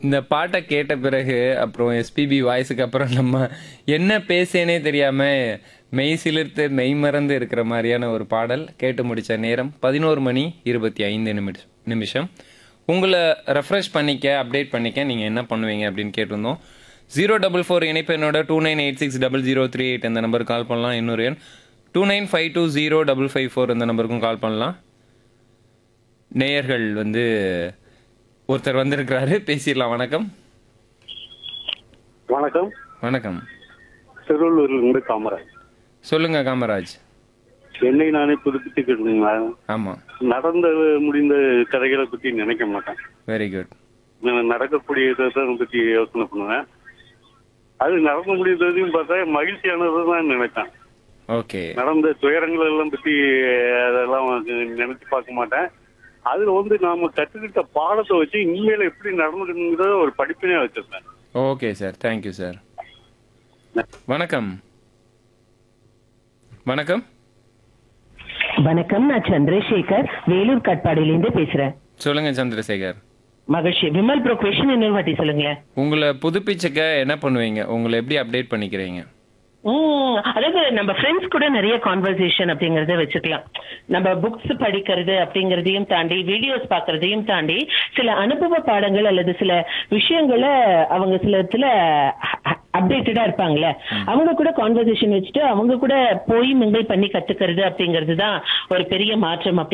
இந்த பாட்டை கேட்ட பிறகு அப்புறம் எஸ்பிபி வாய்ஸுக்கு அப்புறம் நம்ம என்ன பேசேனே தெரியாம மெய் சிலிர்த்து மெய் மறந்து இருக்கிற மாதிரியான ஒரு பாடல் கேட்டு முடிச்ச நேரம் பதினோரு மணி இருபத்தி ஐந்து நிமிஷம் நிமிஷம் உங்களை ரெஃப்ரெஷ் பண்ணிக்க அப்டேட் பண்ணிக்க நீங்கள் என்ன பண்ணுவீங்க அப்படின்னு கேட்டிருந்தோம் ஜீரோ டபுள் ஃபோர் இணைப்பு என்னோட two nine eight six double zero three eight இந்த நம்பருக்கு கால் பண்ணலாம் இன்னொரு எண் two nine five two zero double five four இந்த நம்பருக்கும் கால் பண்ணலாம் நேயர்கள் வந்து ஒருத்தர் வந்திருக்கிறாரு பேசிடலாம் வணக்கம் வணக்கம் வணக்கம் திருவள்ளூர்ல இருந்து காமராஜ் சொல்லுங்க காமராஜ் என்னை நானே புதுப்பிச்சுக்கிட்டுங்களா ஆமா நடந்த முடிந்த கதைகளை பத்தி நினைக்க மாட்டேன் வெரி குட் நான் நடக்கக்கூடியதை தான் பத்தி யோசனை பண்ணுவேன் அது நடக்க முடிந்ததையும் பார்த்தா மகிழ்ச்சியானதை தான் நினைப்பேன் ஓகே நடந்த துயரங்கள் எல்லாம் பத்தி அதெல்லாம் வந்து நினைச்சு பார்க்க மாட்டேன் அதுல வந்து நாம கத்துக்கிட்ட பாடத்தை வச்சு இனிமேல எப்படி நடந்துக்கணுங்கிறத ஒரு படிப்பினே வச்சிருப்பேன் ஓகே சார் தேங்க்யூ சார் வணக்கம் வணக்கம் வணக்கம் நான் சந்திரசேகர் வேலூர் கட்பாடியிலேருந்து பேசுறேன் சொல்லுங்க சந்திரசேகர் மகிழ்ச்சி விமல் ப்ரோ கொஸ்டின் இன்னொரு வாட்டி சொல்லுங்களேன் உங்களை புதுப்பிச்சுக்க என்ன பண்ணுவீங்க உங்களை எப்படி அப்டேட் பண்ணிக்கிறீங்க ம், அதாவது நம்ம ஃப்ரெண்ட்ஸ் கூட நிறைய கான்வர்சேஷன் அப்படிங்கறத வச்சுக்கலாம் நம்ம புக்ஸ் படிக்கிறது அப்படிங்கறதையும் தாண்டி வீடியோஸ் பார்க்கறதையும் தாண்டி சில அனுபவ பாடங்கள் அல்லது சில விஷயங்களை அவங்க சில இடத்துல அப்டேட்டடா இருப்பாங்கல்ல அவங்க கூட கான்வர்சேஷன் வச்சுட்டு அவங்க கூட போய் மிங்கிள் பண்ணி கத்துக்கிறது அப்படிங்கிறது தான் ஒரு பெரிய மாற்றம் அப்படி